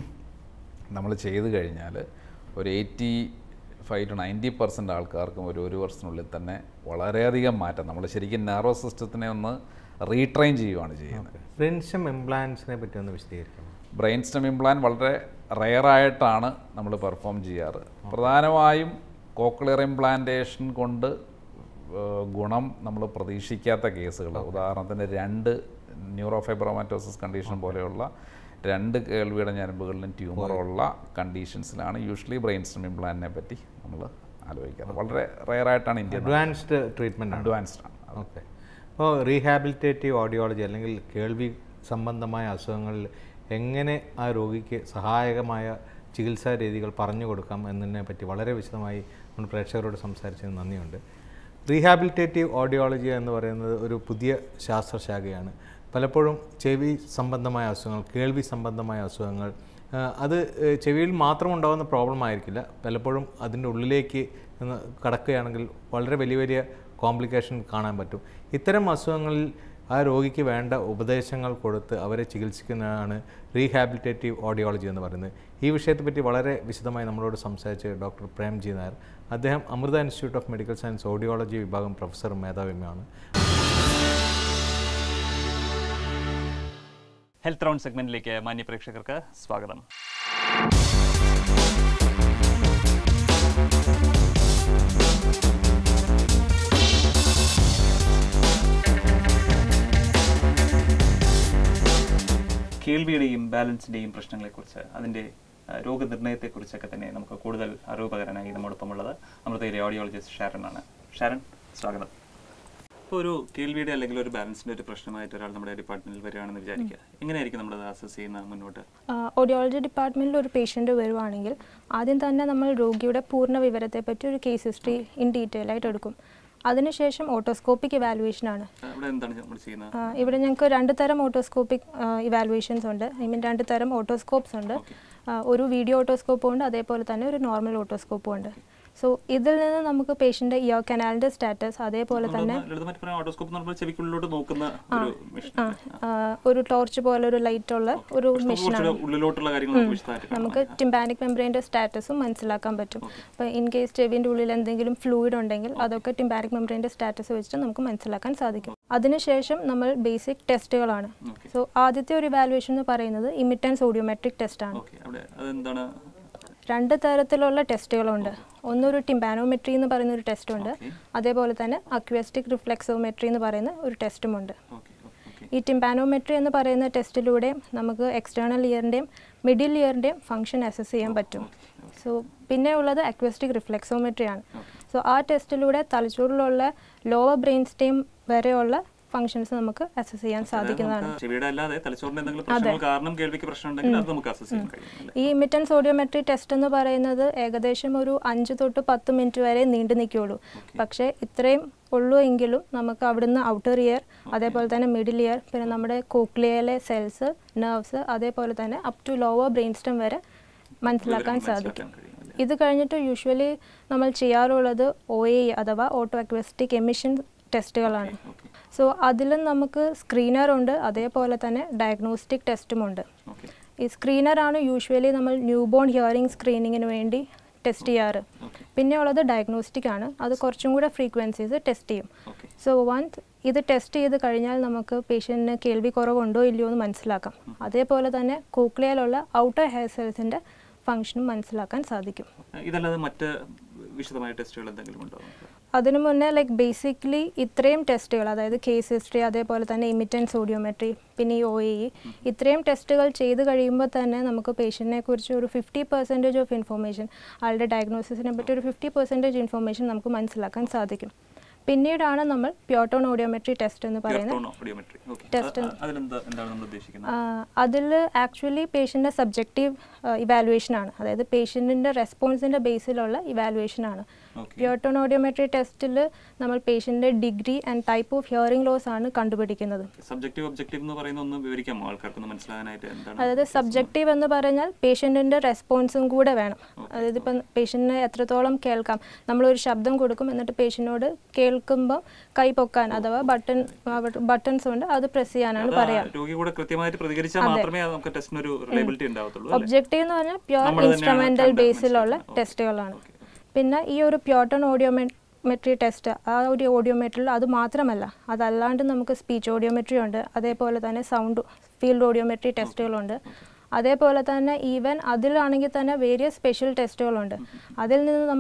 നമ്മൾ ചെയ്ത് കഴിഞ്ഞാൽ ഒരു eighty five to ninety percent ആൾക്കാർക്കും ഒരു ഒരു വർഷത്തിനുള്ളിൽ തന്നെ വളരെയധികം മാറ്റം നമ്മൾ ശരിക്കും നെർവസ് സിസ്റ്റത്തിനെ ഒന്ന് റീട്രെയിൻ ചെയ്യുകയാണ് ചെയ്യുന്നത് പ്രിൻസം ഇംപ്ലാൻസിനെ പറ്റി ഒന്ന് വിശദീകരിക്കണം ബ്രെയിൻ സ്റ്റെം ഇംപ്ലാൻ വളരെ റെയറായിട്ടാണ് നമ്മൾ പെർഫോം ചെയ്യാറ് പ്രധാനമായും കോക്ലിയർ ഇംപ്ലാന്റേഷൻ കൊണ്ട് ഏഹ്, ഗുണം നമ്മൾ പ്രതീക്ഷിക്കാത്ത കേസുകൾ ഉദാഹരണത്തിന് രണ്ട് ന്യൂറോഫൈബ്രോമാറ്റോസിസ് കണ്ടീഷൻ പോലെയുള്ള രണ്ട് കേൾവിയുടെ ഞരമ്പുകളിലും ട്യൂമറുള്ള കണ്ടീഷൻസിലാണ് യൂഷ്വലി ബ്രെയിൻ സ്റ്റെം ഇംപ്ലാന്റിനെ പറ്റി നമ്മൾ ആലോചിക്കാറ് വളരെ റെയറായിട്ടാണ് ഇന്ത്യ അഡ്വാൻസ്ഡ് ട്രീറ്റ്മെൻ്റ് ആണ് അഡ്വാൻസ്ഡ് ആണ് ഓക്കെ അപ്പോൾ റീഹാബിലിറ്റേറ്റീവ് ഓഡിയോളജി അല്ലെങ്കിൽ കേൾവി സംബന്ധമായ അസുഖങ്ങളിൽ എങ്ങനെ ആ രോഗിക്ക് സഹായകമായ ചികിത്സാ രീതികൾ പറഞ്ഞു കൊടുക്കാം എന്നതിനെ പറ്റി വളരെ വിശദമായി നമ്മൾ പ്രേക്ഷകരോട് സംസാരിച്ചതിന് നന്ദിയുണ്ട് റീഹാബിലിറ്റേറ്റീവ് ഓഡിയോളജി എന്ന് പറയുന്നത് ഒരു പുതിയ ശാസ്ത്രശാഖയാണ് പലപ്പോഴും ചെവി സംബന്ധമായ അസുഖങ്ങൾ കേൾവി സംബന്ധമായ അസുഖങ്ങൾ ആ, അത് ഏഹ്, ചെവിയിൽ മാത്രം ഉണ്ടാകുന്ന പ്രോബ്ലം ആയിരിക്കില്ല പലപ്പോഴും അതിൻ്റെ ഉള്ളിലേക്ക് ഒന്ന് കടക്കുകയാണെങ്കിൽ വളരെ വലിയ വലിയ കോംപ്ലിക്കേഷൻ കാണാൻ പറ്റും ഇത്തരം അസുഖങ്ങളിൽ ആ രോഗിക്ക് വേണ്ട ഉപദേശങ്ങൾ കൊടുത്ത് അവരെ ചികിത്സിക്കുന്നതാണ് റീഹാബിലിറ്റേറ്റീവ് ഓഡിയോളജി എന്ന് പറയുന്നത് ഈ വിഷയത്തെപ്പറ്റി വളരെ വിശദമായി നമ്മളോട് സംസാരിച്ച ഡോക്ടർ പ്രേംജി നായർ അദ്ദേഹം Amrita institute of medical science audiology വിഭാഗം പ്രൊഫസറും മേധാവിയുമാണ് ഹെൽത്ത് റൗണ്ട് സെഗ്മെന്റിലേക്ക് മാന്യ പ്രേക്ഷകർക്ക് സ്വാഗതം കേൾവിയുടെയും ബാലൻസിന്റെയും പ്രശ്നങ്ങളെക്കുറിച്ച് അതിന്റെ ആ, രോഗനിർണയത്തെക്കുറിച്ചൊക്കെ തന്നെ നമുക്ക് കൂടുതൽ അറിവ് പകരാനായി നമ്മോടൊപ്പമുള്ളത് അമൃതയിലെ ഓഡിയോളജിസ്റ്റ് ഷാരൻ ആണ് ഷാരൻ സ്വാഗതം ഇപ്പോൾ ഒരു കേൾവിയുടെ അല്ലെങ്കിൽ ഒരു ബാലൻസിന്റെ ഒരു പ്രശ്നമായിട്ട് ഒരാൾ നമ്മുടെ ഡിപ്പാർട്ട്മെന്റിൽ വരികയാണെന്ന് വിചാരിക്കുക എങ്ങനെയായിരിക്കും നമ്മളത് അസസ് ചെയ്യുന്ന മുന്നോട്ട് ഓഡിയോളജി ഡിപ്പാർട്ട്മെൻറ്റിൽ ഒരു പേഷ്യൻ്റ് വരുവാണെങ്കിൽ ആദ്യം തന്നെ നമ്മൾ രോഗിയുടെ പൂർണ്ണ വിവരത്തെപ്പറ്റി ഒരു കേസ് ഹിസ്റ്ററി ഇൻ ഡീറ്റെയിൽ ആയിട്ട് എടുക്കും അതിനുശേഷം ഓട്ടോസ്കോപ്പിക് ഇവാലുവേഷൻ ആണ് അവിടെ എന്താണ് നമ്മൾ ചെയ്യുന്നത് ആ, ഇവിടെ ഞങ്ങൾക്ക് രണ്ട് തരം ഓട്ടോസ്കോപ്പിക് ഇവാലുവേഷൻസ് ഉണ്ട് ഐ മീൻ രണ്ട് തരം ഓട്ടോസ്കോപ്സ് ഉണ്ട് ആ, ഒരു വീഡിയോ ഓട്ടോസ്കോപ്പും ഉണ്ട് അതേപോലെ തന്നെ ഒരു നോർമൽ ഓട്ടോസ്കോപ്പും ഉണ്ട് സോ ഇതിൽ നിന്ന് നമുക്ക് പേഷ്യൻ്റെ ഇയർ കനാലിൻ്റെ സ്റ്റാറ്റസ് അതേപോലെ തന്നെ ലളിതമായിട്ട് പറയാം ഓട്ടോസ്കോപ്പ് നമ്മൾ ചെവിക്കുള്ളിലോട്ട് നോക്കുന്ന ഒരു മെഷീൻ ആ, ആ, ഒരു ടോർച്ച് പോലെ ഒരു ലൈറ്റ് ഉള്ള ഒരു മെഷീനാണ് കുറച്ചുകൂടെ ഉള്ളിലോട്ടുള്ള കാര്യങ്ങൾ നമുക്ക് വിശദമായിട്ട് കാണാം. നമുക്ക് ടിംബാനിക് മെംബ്രെയിൻ്റെ സ്റ്റാറ്റസും മനസ്സിലാക്കാൻ പറ്റും അപ്പോൾ ഇൻ കേസ് ചെവിൻ്റെ ഉള്ളിൽ എന്തെങ്കിലും ഫ്ലൂയിഡ് ഉണ്ടെങ്കിൽ അതൊക്കെ ടിംബാനിക് മെംബ്രെയിൻ്റെ സ്റ്റാറ്റസ് വെച്ചിട്ട് നമുക്ക് മനസ്സിലാക്കാൻ സാധിക്കും അതിനുശേഷം നമ്മൾ ബേസിക് ടെസ്റ്റുകളാണ് സോ ആദ്യത്തെ ഒരു ഇവാലുവേഷൻ എന്ന് പറയുന്നത് ഇമിറ്റൻസ് ഓഡിയോമെട്രിക് ടെസ്റ്റ് ആണ് ഓക്കെ അവിടെ അതെന്താണ് രണ്ട് തരത്തിലുള്ള ടെസ്റ്റുകളുണ്ട് ഒന്നൊരു ടിംബാനോമെട്രി എന്ന് പറയുന്ന ഒരു ടെസ്റ്റ് ഉണ്ട് അതേപോലെ തന്നെ അക്വസ്റ്റിക് റിഫ്ലെക്സോമെട്രി എന്ന് പറയുന്ന ഒരു ടെസ്റ്റുമുണ്ട് ഓക്കെ ഓക്കെ ഈ ടിംപാനോമെട്രി എന്ന് പറയുന്ന ടെസ്റ്റിലൂടെ നമുക്ക് എക്സ്റ്റേണൽ ഇയറിൻ്റെയും മിഡിൽ ഇയറിൻ്റെയും ഫംഗ്ഷൻ അസസ് ചെയ്യാൻ പറ്റും സോ പിന്നെ ഉള്ളത് അക്വസ്റ്റിക് റിഫ്ലെക്സോമെട്രി ആണ് സോ ആ ടെസ്റ്റിലൂടെ തലച്ചോറിലുള്ള ലോവർ ബ്രെയിൻ സ്റ്റീം വരെയുള്ള ഫങ്ഷൻസ് നമുക്ക് അസസ് ചെയ്യാൻ സാധിക്കുന്നതാണ് നമുക്ക് ചെവിയുടെ അല്ലാതെ തലച്ചോറിന്റെ എന്തെങ്കിലും പ്രശ്നങ്ങൾ കാരണം കേൾവിക്ക് പ്രശ്നം ഉണ്ടെങ്കിൽ അത് നമുക്ക് അസസ് ചെയ്യാൻ കഴിയും അല്ലേ? ഈ ഇമിറ്റൻസ് ഓഡിയോമെട്രി ടെസ്റ്റ് എന്ന് പറയുന്നത് ഏകദേശം ഒരു അഞ്ച് തൊട്ട് പത്ത് മിനിറ്റ് വരെ നീണ്ടു നിൽക്കുകയുള്ളൂ പക്ഷേ ഇത്രയും ഉള്ളൂ എങ്കിലും നമുക്ക് അവിടുന്ന് ഔട്ടർ ഇയർ അതേപോലെ തന്നെ മിഡിൽ ഇയർ പിന്നെ നമ്മുടെ കോക്ലിയയിലെ സെൽസ് നെർവ്സ് അതേപോലെ തന്നെ up to lower brain stem വരെ മനസ്സിലാക്കാൻ സാധിക്കും കഴിയും അല്ലേ? ഇത് കഴിഞ്ഞിട്ട് യൂഷ്വലി നമ്മൾ ചെയ്യാറുള്ളത് ഒ എ അഥവാ ഓട്ടോ അക്വസ്റ്റിക് എമിഷൻ ടെസ്റ്റുകളാണ് സോ അതിലും നമുക്ക് സ്ക്രീനർ ഉണ്ട് അതേപോലെ തന്നെ ഡയഗ്നോസ്റ്റിക് ടെസ്റ്റുമുണ്ട് ഓക്കെ ഈ സ്ക്രീനറാണ് യൂഷ്വലി നമ്മൾ ന്യൂ ബോൺ ഹിയറിംഗ് സ്ക്രീനിങ്ങിന് വേണ്ടി ടെസ്റ്റ് ചെയ്യാറ് പിന്നെ ഉള്ളത് ഡയഗ്നോസ്റ്റിക് ആണ് അത് കുറച്ചും കൂടെ ഫ്രീക്വൻസീസ് ടെസ്റ്റ് ചെയ്യും ഓക്കെ സോ വൺസ് ഇത് ടെസ്റ്റ് ചെയ്ത് കഴിഞ്ഞാൽ നമുക്ക് പേഷ്യൻറ്റിന് കേൾവി കുറവുണ്ടോ ഇല്ലയോ എന്ന് മനസ്സിലാക്കാം അതേപോലെ തന്നെ കോക്ലിയയിലുള്ള ഔട്ടർ ഹെയർ സെൽസിൻ്റെ ഫങ്ഷനും മനസ്സിലാക്കാൻ സാധിക്കും ഇതല്ലാതെ മറ്റ് വിശദമായ ടെസ്റ്റുകൾ എന്തെങ്കിലും ഉണ്ടോ അതിനു മുന്നേ ലൈക്ക് ബേസിക്കലി ഇത്രയും ടെസ്റ്റുകൾ അതായത് കേസ് ഹിസ്റ്ററി അതേപോലെ തന്നെ ഇമിറ്റൻസ് ഓഡിയോമെട്രി പിന്നെ ഈ ഒ ഇ ഇത്രയും ടെസ്റ്റുകൾ ചെയ്ത് കഴിയുമ്പോൾ തന്നെ നമുക്ക് പേഷ്യൻറ്റിനെ കുറിച്ച് ഒരു ഫിഫ്റ്റി പെർസെൻറ്റേജ് ഓഫ് ഇൻഫോർമേഷൻ ആളുടെ ഡയഗ്നോസിസിനെ പറ്റി ഒരു ഫിഫ്റ്റി പെർസെൻറ്റേജ് ഇൻഫോർമേഷൻ നമുക്ക് മനസ്സിലാക്കാൻ സാധിക്കും പിന്നീടാണ് നമ്മൾ പ്യോട്ടോൺ ഓഡിയോമെട്രി ടെസ്റ്റ് എന്ന് പറയുന്നത് ഓഡിയോമെട്രി ഓക്കെ Test അതിലെന്താ എന്താണ് നമ്മൾ ഉദ്ദേശിക്കുന്നത് അതിൽ ആക്ച്വലി പേഷ്യൻ്റെ സബ്ജക്റ്റീവ് ഇവാലുവേഷൻ ആണ് അതായത് പേഷ്യൻറ്റിൻ്റെ റെസ്പോൺസിൻ്റെ ബേസിലുള്ള ഇവാലുവേഷൻ ആണ് ഓക്കെ പ്യോട്ടോൺ ഓഡിയോമെട്രി ടെസ്റ്റിൽ നമ്മൾ പേഷ്യൻ്റെ degree and type of hearing loss ആണ് കണ്ടുപിടിക്കുന്നത് സബ്ജക്റ്റീവ് ഒബ്ജക്റ്റീവ് എന്ന് പറയുന്ന ഒന്ന് വിവരിക്കാമോ ആൾക്കാർക്ക് മനസ്സിലാകാനായിട്ട് എന്താണ് അതായത് സബ്ജക്റ്റീവ് എന്ന് പറഞ്ഞാൽ പേഷ്യൻറ്റിൻ്റെ റെസ്പോൺസും കൂടെ വേണം അതായത് ഇപ്പം പേഷ്യൻറ്റിന് എത്രത്തോളം കേൾക്കാം നമ്മളൊരു ശബ്ദം കൊടുക്കും എന്നിട്ട് പേഷ്യൻറ്റിനോട് കേൾക്കുമ്പോൾ കൈ പൊക്കാൻ അഥവാ ബട്ടൺ ബട്ടൺസ് ഉണ്ട് അത് പ്രസ് ചെയ്യാനാണ് അത് ആ പറയാം രോഗി കൂടെ കൃത്യമായിട്ട് പ്രതികരിച്ചാൽ മാത്രമേ അത് നമുക്ക് ടെസ്റ്റിന് ഒരു റിലയബിലിറ്റി ഉണ്ടാവത്തുള്ളൂ അല്ലേ? ഒബ്ജക്റ്റീവ് എന്ന് പറഞ്ഞാൽ പ്യുവർ നമ്മൾ തന്നെയാണ് ഇൻസ്ട്രുമെന്റൽ കണ്ട് ബേസിലുള്ള മനസ്സിലാക്കുന്നത്. ടെസ്റ്റുകളാണ് പിന്നെ ഈ ഒരു പ്യോട്ടൺ ഓഡിയോമെട്രി ടെസ്റ്റ് ആ ഒരു ഓഡിയോമെട്രിയിൽ അത് മാത്രമല്ല അതല്ലാണ്ട് നമുക്ക് സ്പീച്ച് ഓഡിയോമെട്രി ഉണ്ട് അതേപോലെ തന്നെ സൗണ്ട് ഫീൽഡ് ഓഡിയോമെട്രി ടെസ്റ്റുകളുണ്ട് അതേപോലെ തന്നെ ഈവൻ അതിലാണെങ്കിൽ തന്നെ വേരിയസ് സ്പെഷ്യൽ ടെസ്റ്റുകളുണ്ട് അതിൽ നിന്ന് നമുക്ക്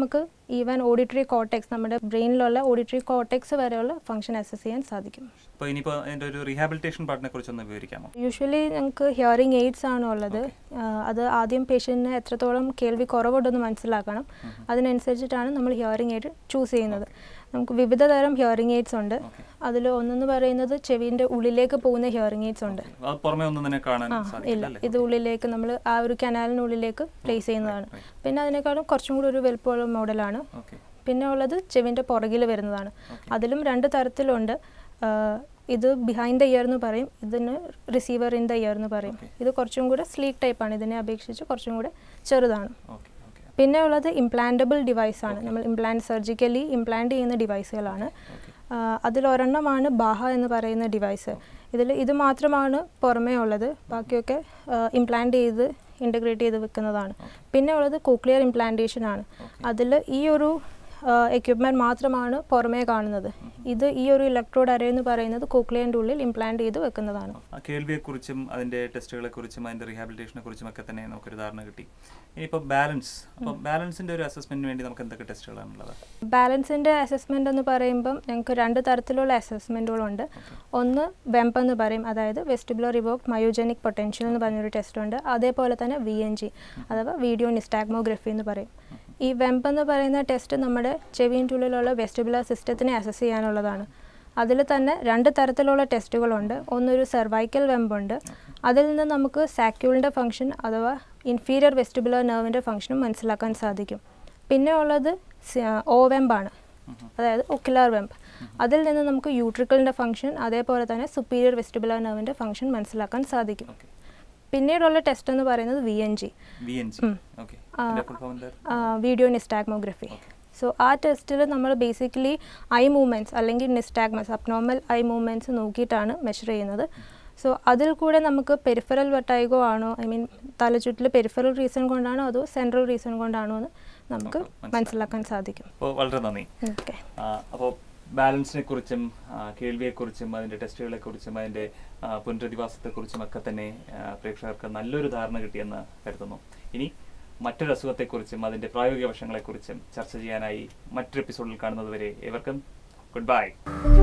ഈവൻ ഓഡിറ്ററി കോർട്ടെക്സ് നമ്മുടെ ബ്രെയിനിലുള്ള ഓഡിറ്ററി കോർട്ടെക്സ് വരെയുള്ള ഫംഗ്ഷൻ അസസ് ചെയ്യാൻ സാധിക്കും അപ്പോൾ ഇനിയിപ്പോൾ അതിൻ്റെ ഒരു റീഹാബിലിറ്റേഷൻ പാർട്ടിനെ കുറിച്ചൊന്ന് വിവരിക്കാമോ യൂഷ്വലി ഞങ്ങൾക്ക് ഹിയറിംഗ് എയ്ഡ്സ് ആണ് ഉള്ളത് ആ, അത് ആദ്യം പേഷ്യൻറ്റിന് എത്രത്തോളം കേൾവി കുറവുണ്ടെന്ന് മനസ്സിലാക്കണം അതിനനുസരിച്ചിട്ടാണ് നമ്മൾ ഹിയറിംഗ് എയ്ഡ് ചൂസ് ചെയ്യുന്നത് നമുക്ക് വിവിധ തരം ഹിയറിംഗ് എയ്ഡ്സ് ഉണ്ട് അതിൽ ഒന്നെന്ന് പറയുന്നത് ചെവിൻ്റെ ഉള്ളിലേക്ക് പോകുന്ന ഹിയറിംഗ് എയ്ഡ്സ് ഉണ്ട് അത് പുറമേ ഒന്നും തന്നെ കാണാൻ ആ സാധിക്കില്ല ഇല്ല അല്ലേ ഇത് ഉള്ളിലേക്ക് നമ്മൾ ആ ഒരു കനാലിനുള്ളിലേക്ക് പ്ലേസ് ചെയ്യുന്നതാണ് പിന്നെ അതിനേക്കാളും കുറച്ചും കൂടി ഒരു വലുപ്പമുള്ള മോഡലാണ് ഓക്കെ പിന്നെ ഉള്ളത് ചെവിൻ്റെ പുറകിൽ വരുന്നതാണ് അതിലും രണ്ട് തരത്തിലുണ്ട് ആ, ഇത് ബിഹൈൻഡ് ദ ഇയർ എന്ന് പറയും ഇതിന് റിസീവർ ഇൻ ദ ഇയർ എന്ന് പറയും ഇത് കുറച്ചും കൂടെ സ്ലീക്ക് ടൈപ്പാണ് ഇതിനെ അപേക്ഷിച്ച് കുറച്ചും കൂടെ ചെറുതാണ് ഓക്കെ ഓക്കെ പിന്നെ ഉള്ളത് ഇംപ്ലാന്റബിൾ ഡിവൈസാണ് നമ്മൾ ഇംപ്ലാന്റ് സർജിക്കലി ഇംപ്ലാന്റ് ചെയ്യുന്ന ഡിവൈസുകളാണ് ആ, അതിലൊരെണ്ണമാണ് ബാഹ എന്ന് പറയുന്ന ഡിവൈസ് ഇതിൽ ഇത് മാത്രമാണ് പുറമേ ഉള്ളത് ബാക്കിയൊക്കെ ഇംപ്ലാന്റ് ചെയ്ത് ഇൻ്റഗ്രേറ്റ് ചെയ്ത് വെക്കുന്നതാണ് പിന്നെ ഉള്ളത് കോക്ലിയർ ഇംപ്ലാന്റേഷൻ ആണ് അതിൽ ഈ ഒരു എക്യുപ്മെൻറ്റ് മാത്രമാണ് പുറമേ കാണുന്നത് ഇത് ഈ ഒരു ഇലക്ട്രോഡ് അറേ എന്ന് പറയുന്നത് കോക്ലിയറിൻ്റെ ഉള്ളിൽ ഇംപ്ലാന്റ് ചെയ്ത് വെക്കുന്നതാണ് ആ കേൾവിയെക്കുറിച്ചും അതിൻ്റെ ടെസ്റ്റുകളെക്കുറിച്ചും അതിൻ്റെ റീഹാബിലിറ്റേഷനെ കുറിച്ചും ഒക്കെ തന്നെ നമുക്കൊരു ധാരണ കിട്ടി ഇനിയിപ്പോൾ ബാലൻസ് അപ്പോൾ ബാലൻസിൻ്റെ ഒരു അസസ്മെൻറ്റിന് വേണ്ടി നമുക്ക് എന്തൊക്കെ ടെസ്റ്റുകളാണുള്ളത് ബാലൻസിൻ്റെ അസസ്മെൻ്റ് എന്ന് പറയുമ്പം ഞങ്ങൾക്ക് രണ്ട് തരത്തിലുള്ള അസസ്മെൻറ്റുകളുണ്ട് ഒന്ന് വെംപ് എന്ന് പറയും അതായത് വെസ്റ്റിബുലർ റിവോക്ട് മയോജനിക് പൊട്ടൻഷ്യൽ എന്ന് പറഞ്ഞൊരു ടെസ്റ്റ് ഉണ്ട് അതേപോലെ തന്നെ വി എൻ ജി അഥവാ വീഡിയോ നിസ്റ്റാഗ്മോഗ്രഫി എന്ന് പറയും ഈ വെംപ് എന്ന് പറയുന്ന ടെസ്റ്റ് നമ്മുടെ ചെവിൻ്റെ ഉള്ളിലുള്ള വെസ്റ്റിബുലർ സിസ്റ്റത്തിനെ അസസ് ചെയ്യാനുള്ളതാണ് അതിൽ തന്നെ രണ്ട് തരത്തിലുള്ള ടെസ്റ്റുകളുണ്ട് ഒന്നൊരു സെർവൈക്കൽ വെമ്പുണ്ട് അതിൽ നിന്ന് നമുക്ക് സാക്യൂളിൻ്റെ ഫംഗ്ഷൻ അഥവാ ഇൻഫീരിയർ വെസ്റ്റിബുലർ നെർവിൻ്റെ ഫംഗ്ഷനും മനസ്സിലാക്കാൻ സാധിക്കും പിന്നെ ഉള്ളത് ഓ വെമ്പാണ് അതായത് ഒക്കുലാർ വെമ്പ് അതിൽ നിന്ന് നമുക്ക് യൂട്രിക്കിളിൻ്റെ ഫംഗ്ഷൻ അതേപോലെ തന്നെ സുപ്പീരിയർ വെസ്റ്റിബുലർ നെർവിൻ്റെ ഫംഗ്ഷൻ മനസ്സിലാക്കാൻ സാധിക്കും ഓക്കെ പിന്നീടുള്ള ടെസ്റ്റ് എന്ന് പറയുന്നത് V N G V N G okay full form എന്താ വീഡിയോ നിസ്റ്റാഗ്മോഗ്രഫി സോ ആ ടെസ്റ്റിൽ നമ്മൾ ബേസിക്കലി ഐ മൂവ്മെൻറ്റ്സ് അല്ലെങ്കിൽ നിസ്റ്റാഗ്മസ് അബ്നോർമൽ ഐ മൂവ്മെൻറ്റ്സ് നോക്കിയിട്ടാണ് മെഷർ ചെയ്യുന്നത് സോ അതിൽ കൂടെ നമുക്ക് പെരിഫറൽ വെട്ടൈഗോ ആണോ ഐ മീൻ തലചുറ്റിൽ പെരിഫറൽ റീസൺ കൊണ്ടാണോ അതോ സെൻട്രൽ റീസൺ കൊണ്ടാണോ എന്ന് നമുക്ക് മനസ്സിലാക്കാൻ സാധിക്കും അപ്പോൾ വളരെ നന്ദി ഓക്കെ അപ്പോൾ ബാലൻസിനെ കുറിച്ചും കേൾവിയെക്കുറിച്ചും അതിൻ്റെ ടെസ്റ്റുകളെക്കുറിച്ചും അതിൻ്റെ ആ, പുനരധിവാസത്തെക്കുറിച്ചും ഒക്കെ തന്നെ ആ, പ്രേക്ഷകർക്ക് നല്ലൊരു ധാരണ കിട്ടിയെന്ന് കരുതുന്നു ഇനി മറ്റൊരു അസുഖത്തെക്കുറിച്ചും അതിൻ്റെ പ്രായോഗിക വശങ്ങളെക്കുറിച്ചും ചർച്ച ചെയ്യാനായി മറ്റൊരു എപ്പിസോഡിൽ കാണുന്നതുവരെ ഏവർക്കും ഗുഡ് ബൈ